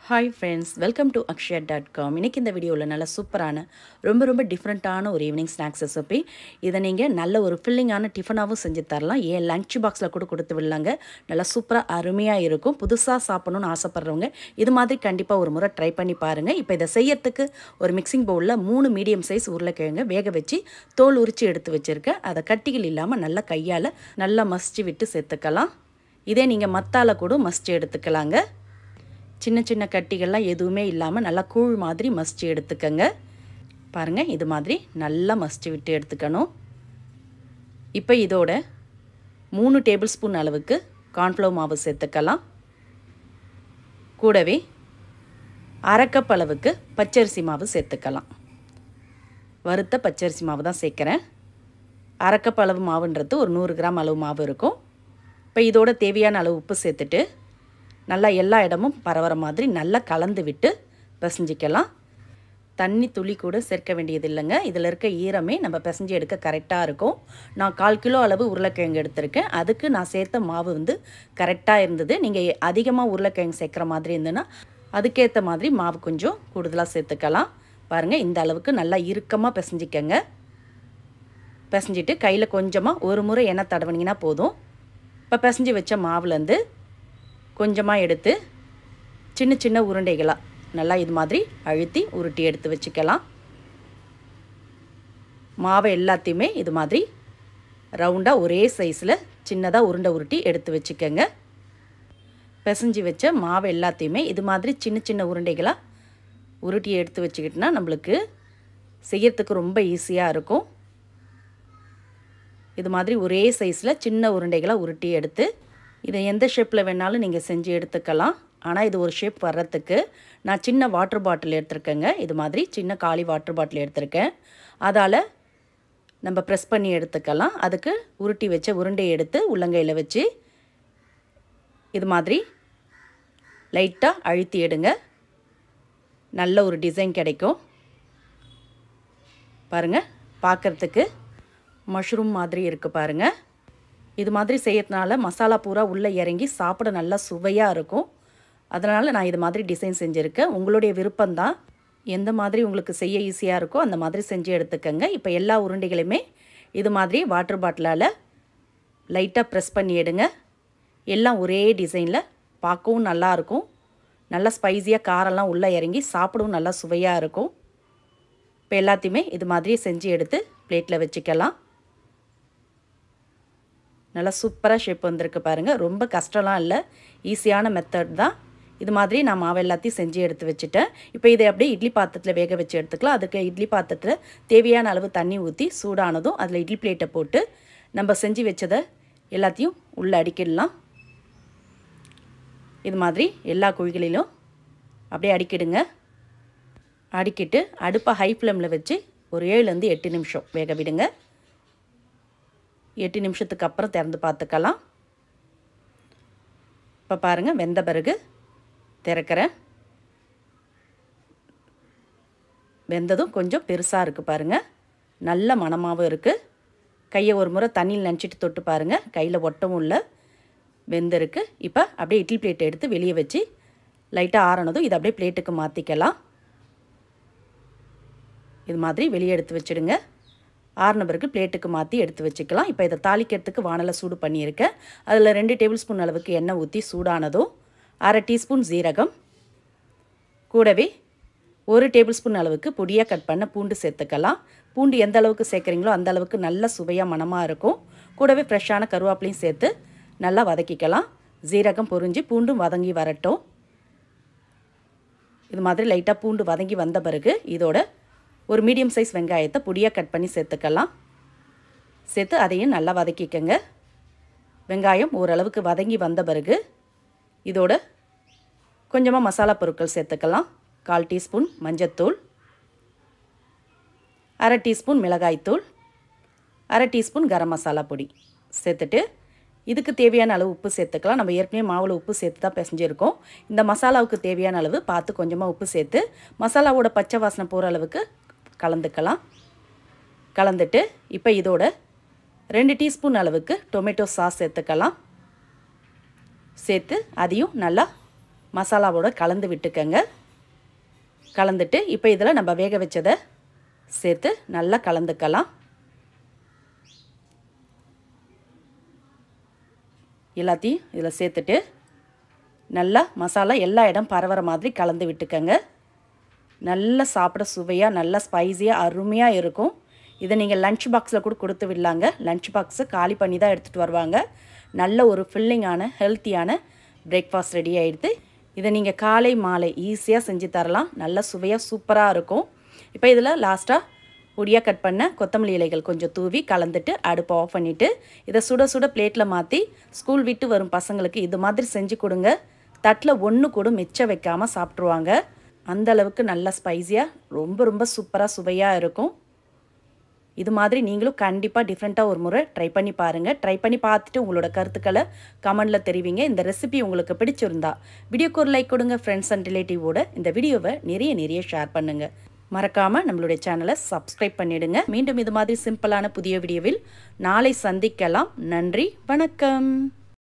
hi friends welcome to Akshaya dot com இன்றைக்கி இந்த வீடியோவில் நல்ல சூப்பரான ரொம்ப ரொம்ப டிஃப்ரெண்ட்டான ஒரு ஈவினிங் ஸ்நாக்ஸ் ரெசிபி இதை நீங்கள் நல்ல ஒரு ஃபில்லிங்கான டிஃபனாகவும் செஞ்சு தரலாம் ஏன் லஞ்ச் பாக்ஸில் கூட கொடுத்து விடலாங்க நல்லா சூப்பராக அருமையாக இருக்கும் புதுசாக சாப்பிடணும்னு ஆசைப்பட்றவங்க இது மாதிரி கண்டிப்பாக ஒரு முறை ட்ரை பண்ணி பாருங்கள் இப்போ இதை செய்யறதுக்கு ஒரு மிக்சிங் பவுலில் மூணு மீடியம் சைஸ் உருளைக்கிழங்கு வேக வச்சு தோல் உரித்து எடுத்து வச்சுருக்கேன் அதை கட்டிகள் இல்லாமல் நல்லா கையால் நல்லா மசிச்சு விட்டு சேர்த்துக்கலாம் இதே நீங்கள் மத்தால கூட மசிச்சு எடுத்துக்கலாங்க சின்ன சின்ன கட்டிகள்லாம் எதுவுமே இல்லாமல் நல்லா கூழ் மாதிரி மசிச்சு எடுத்துக்கங்க பாருங்கள் இது மாதிரி நல்லா மசிச்சு விட்டு எடுத்துக்கணும் இப்போ இதோட மூணு டேபிள் ஸ்பூன் அளவுக்கு கார்ன்ஃப்ளவர் மாவு சேர்த்துக்கலாம் கூடவே அரை கப் அளவுக்கு பச்சரிசி மாவு சேர்த்துக்கலாம் வறுத்த பச்சரிசி மாவு தான் சேர்க்குறேன் அரை கப் அளவு மாவுன்றது ஒரு நூறு கிராம் அளவு மாவு இருக்கும் இப்போ இதோட தேவையான அளவு உப்பு சேர்த்துட்டு நல்லா எல்லா இடமும் பரவற மாதிரி நல்லா கலந்து விட்டு பிசைஞ்சிக்கலாம் தண்ணி துளி கூட சேர்க்க வேண்டியது இல்லைங்க இதில் இருக்க ஈரமே நம்ம பிசைஞ்சு எடுக்க கரெக்டாக இருக்கும் நான் கால் கிலோ அளவு உருளைக்கிழங்கு எடுத்திருக்கேன் அதுக்கு நான் சேர்த்த மாவு வந்து கரெக்டாக இருந்தது நீங்கள் அதிகமாக உருளைக்கிழங்கு சேர்க்குற மாதிரி இருந்ததுன்னா அதுக்கேற்ற மாதிரி மாவு கொஞ்சம் கூடுதலாக சேர்த்துக்கலாம் பாருங்கள் இந்த அளவுக்கு நல்லா இறுக்கமாக பிசைஞ்சிக்கங்க பிசைஞ்சிட்டு கையில் கொஞ்சமாக ஒரு முறை எண்ணெய் தடவினீங்கன்னா போதும் இப்போ பிசைஞ்சு வச்ச மாவுலேருந்து கொஞ்சமாக எடுத்து சின்ன சின்ன உருண்டைகளாக நல்லா இது மாதிரி அழுத்தி உருட்டி எடுத்து வச்சுக்கலாம் மாவை எல்லாத்தையுமே இது மாதிரி ரவுண்டாக ஒரே சைஸில் சின்னதாக உருண்டை உருட்டி எடுத்து வச்சுக்கோங்க பிசைஞ்சு வச்ச மாவை எல்லாத்தையுமே இது மாதிரி சின்ன சின்ன உருண்டைகளாக உருட்டி எடுத்து வச்சுக்கிட்டோன்னா நம்மளுக்கு செய்யறதுக்கு ரொம்ப ஈஸியாக இருக்கும் இது மாதிரி ஒரே சைஸில் சின்ன உருண்டைகளாக உருட்டி எடுத்து இதை எந்த ஷேப்பில் வேணாலும் நீங்கள் செஞ்சு எடுத்துக்கலாம் ஆனால் இது ஒரு ஷேப் வர்றதுக்கு நான் சின்ன வாட்டர் பாட்டில் எடுத்திருக்கேங்க இது மாதிரி சின்ன காலி வாட்டர் பாட்டில் எடுத்திருக்கேன் அதால் நம்ம ப்ரெஸ் பண்ணி எடுத்துக்கலாம் அதுக்கு உருட்டி வச்ச உருண்டையை எடுத்து உள்ளங்கையில் வச்சு இது மாதிரி லைட்டாக அழுத்தி எடுங்க நல்ல ஒரு டிசைன் கிடைக்கும் பாருங்கள் பார்க்குறதுக்கு மஷ்ரூம் மாதிரி இருக்குது பாருங்கள் இது மாதிரி செய்யறதுனால மசாலா பூரா உள்ளே இறங்கி சாப்பிட நல்லா சுவையாக இருக்கும் அதனால் நான் இது மாதிரி டிசைன் செஞ்சுருக்கேன் உங்களுடைய விருப்பம்தான் எந்த மாதிரி உங்களுக்கு செய்ய ஈஸியாக இருக்கோ அந்த மாதிரி செஞ்சு எடுத்துக்கோங்க இப்போ எல்லா உருண்டைகளையுமே இது மாதிரி வாட்டர் பாட்டிலால் லைட்டாக ப்ரெஸ் பண்ணி எடுங்க எல்லாம் ஒரே டிசைனில் பார்க்கவும் நல்லாயிருக்கும் நல்லா ஸ்பைஸியாக காரெல்லாம் உள்ளே இறங்கி சாப்பிடவும் நல்லா சுவையாக இருக்கும் இப்போ எல்லாத்தையுமே இது மாதிரி செஞ்சு எடுத்து பிளேட்டில் வச்சுக்கலாம் நல்லா சூப்பராக ஷேப் வந்திருக்கு பாருங்கள் ரொம்ப கஷ்டம்லாம் இல்லை ஈஸியான மெத்தட் தான் இது மாதிரி நான் மாவு எல்லாத்தையும் செஞ்சு எடுத்து வச்சுட்டேன் இப்போ இதை அப்படியே இட்லி பாத்திரத்தில் வேக வச்சு எடுத்துக்கலாம் அதுக்கு இட்லி பாத்திரத்தில் தேவையான அளவு தண்ணி ஊற்றி சூடானதும் அதில் இட்லி பிளேட்டை போட்டு நம்ம செஞ்சு வச்சதை எல்லாத்தையும் உள்ளே அடிக்கிடலாம் இது மாதிரி எல்லா குழிகளிலும் அப்படியே அடிக்கிடுங்க அடிக்கிட்டு அடுப்பை ஹை ஃப்ளேமில் வச்சு ஒரு ஏழுலேருந்து எட்டு நிமிஷம் வேக விடுங்க எட்டு நிமிஷத்துக்கு அப்புறம் திறந்து பார்த்துக்கலாம் இப்போ பாருங்கள் வெந்த பிறகு திறக்கிறேன் வெந்ததும் கொஞ்சம் பெருசாக இருக்குது பாருங்கள் நல்ல மணமாகவும் இருக்குது கையை ஒரு முறை தண்ணியில் நினச்சிட்டு தொட்டு பாருங்கள் கையில் ஒட்டவும் இல்லை வெந்திருக்கு இப்போ அப்படியே இட்லி பிளேட்டை எடுத்து வெளியே வச்சு லைட்டாக ஆறனதும் இதை அப்படியே பிளேட்டுக்கு மாற்றிக்கலாம் இது மாதிரி வெளியே எடுத்து வச்சுடுங்க ஆறின பிறகு பிளேட்டுக்கு மாற்றி எடுத்து வச்சுக்கலாம் இப்போ இதை தாளிக்கிறதுக்கு வானலை சூடு பண்ணியிருக்கேன் அதில் ரெண்டு டேபிள் ஸ்பூன் அளவுக்கு எண்ணெய் ஊற்றி சூடானதும் அரை டீஸ்பூன் ஜீரகம் கூடவே ஒரு டேபிள் ஸ்பூன் அளவுக்கு பொடியாக கட் பண்ண பூண்டு சேர்த்துக்கலாம் பூண்டு எந்த அளவுக்கு சேர்க்குறீங்களோ அந்த அளவுக்கு நல்ல சுவையாக மனமாக இருக்கும் கூடவே ஃப்ரெஷ்ஷான கருவேப்பிலையும் சேர்த்து நல்லா வதக்கிக்கலாம் ஜீரகம் பொரிஞ்சு பூண்டும் வதங்கி வரட்டும் இது மாதிரி லைட்டாக பூண்டு வதங்கி வந்த பிறகு இதோட ஒரு மீடியம் சைஸ் வெங்காயத்தை பொடியாக கட் பண்ணி சேர்த்துக்கலாம் சேர்த்து அதையும் நல்லா வதக்கிக்கங்க வெங்காயம் ஓரளவுக்கு வதங்கி வந்த பிறகு இதோட கொஞ்சமாக மசாலா பொருட்கள் சேர்த்துக்கலாம் கால் டீஸ்பூன் மஞ்சத்தூள் அரை டீஸ்பூன் மிளகாய்த்தூள் அரை டீஸ்பூன் கரம் மசாலா பொடி சேர்த்துட்டு இதுக்கு தேவையான அளவு உப்பு சேர்த்துக்கலாம் நம்ம ஏற்கனவே மாவில் உப்பு சேர்த்து தான் பிசைஞ்சிருக்கோம் இந்த மசாலாவுக்கு தேவையான அளவு பார்த்து கொஞ்சமாக உப்பு சேர்த்து மசாலாவோட பச்சை வாசனை போகிற அளவுக்கு கலந்துக்கலாம் கலந்துட்டு இப்போ இதோட ரெண்டு டீஸ்பூன் அளவுக்கு டொமேட்டோ சாஸ் சேர்த்துக்கலாம் சேர்த்து அதையும் நல்லா மசாலாவோட கலந்து விட்டுக்கங்க கலந்துட்டு இப்போ இதில் நம்ம வேக வச்சதை சேர்த்து நல்லா கலந்துக்கலாம் எல்லாத்தையும் இதில் சேர்த்துட்டு நல்லா மசாலா எல்லா இடம் பரவற மாதிரி கலந்து விட்டுக்கங்க நல்லா சாப்பிட சுவையாக நல்லா ஸ்பைஸியாக அருமையாக இருக்கும் இதை நீங்கள் லஞ்ச் பாக்ஸில் கூட கொடுத்து விடலாங்க லஞ்ச் பாக்ஸை காலி பண்ணி தான் எடுத்துகிட்டு வருவாங்க நல்ல ஒரு ஃபில்லிங்கான ஹெல்த்தியான பிரேக்ஃபாஸ்ட் ரெடி ஆகிடுது இதை நீங்கள் காலை மாலை ஈஸியாக செஞ்சு தரலாம் நல்ல சுவையாக சூப்பராக இருக்கும் இப்போ இதில் லாஸ்ட்டாக பொடியாக கட் பண்ண கொத்தமல்லி இலைகள் கொஞ்சம் தூவி கலந்துட்டு அடுப்பை ஆஃப் பண்ணிவிட்டு இதை சுட சுட பிளேட்டில் மாற்றி ஸ்கூல் விட்டு வரும் பசங்களுக்கு இது மாதிரி செஞ்சு கொடுங்க தட்டில் ஒன்று கூட மிச்சம் வைக்காமல் சாப்பிட்ருவாங்க அந்த அளவுக்கு நல்லா ஸ்பைஸியாக ரொம்ப ரொம்ப சூப்பராக சுவையாக இருக்கும் இது மாதிரி நீங்களும் கண்டிப்பாக டிஃப்ரெண்ட்டாக ஒரு முறை ட்ரை பண்ணி பாருங்கள் ட்ரை பண்ணி பார்த்துட்டு உங்களோட கருத்துக்களை கமெண்டில் தெரிவிங்க இந்த ரெசிபி உங்களுக்கு பிடிச்சிருந்தா வீடியோக்கு ஒரு லைக் கொடுங்க ஃப்ரெண்ட்ஸ் அண்ட் ரிலேட்டிவோட இந்த வீடியோவை நிறைய நிறைய ஷேர் பண்ணுங்கள் மறக்காமல் நம்மளுடைய சேனலை சப்ஸ்கிரைப் பண்ணிடுங்க மீண்டும் இது மாதிரி சிம்பிளான புதிய வீடியோவில் நாளை சந்திக்கலாம் நன்றி வணக்கம்